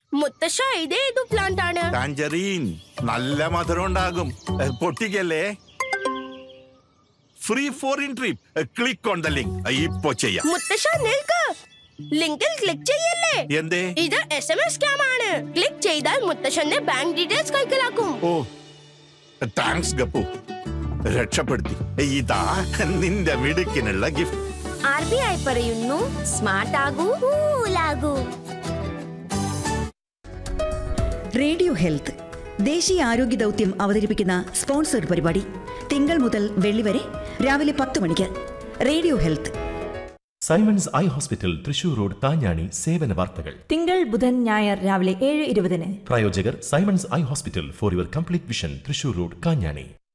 മുത്തശ്ശ ഇതേതു പ്ലാന്റ് ആണ് ടാഞ്ചറീൻ നല്ല മധുരം ഉണ്ടാകും എ, പൊട്ടിക്കല്ലേ free foreign trip click on the link ഇപ്പൊ ചെയ്യാം മുത്തശ്ശ നിൽക്ക് ലിങ്കിൽ ക്ലിക്ക് ചെയ്യല്ലേ എന്തേ ഇത് എസ് എം എസ് സ്കാം ആണ് ക്ലിക്ക് ചെയ്താൽ മുത്തശ്ശന്റെ ബാങ്ക് ഡീറ്റെയിൽസ് കൈക്കലാക്കും ഓ താങ്ക്സ് ഗപ്പു രക്ഷപ്പെടുത്തി ഇതാ നിന്റെ മിടുക്കിനുള്ള ഗിഫ്റ്റ് ആർ ബി ഐ പറയുന്നു സ്മാർട്ട് ആകൂ കൂലാകൂ റേഡിയോ ഹെൽത്ത് ദേശീയ ആരോഗ്യ ദൗത്യം അവതരിപ്പിക്കുന്ന സ്പോൺസർഡ് പരിപാടി തിങ്കൾ മുതൽ വെള്ളി വരെ രാവിലെ പത്ത് മണിക്ക് radio health Simons eye hospital Thrissur road Thanjani സേവന വാർത്തകൾ തിങ്കൾ ബുധൻ ഞായർ രാവിലെ ഏഴ് ഇരുപതിന് പ്രായോജകർ Simons eye hospital for your complete vision Thrissur road Kanjani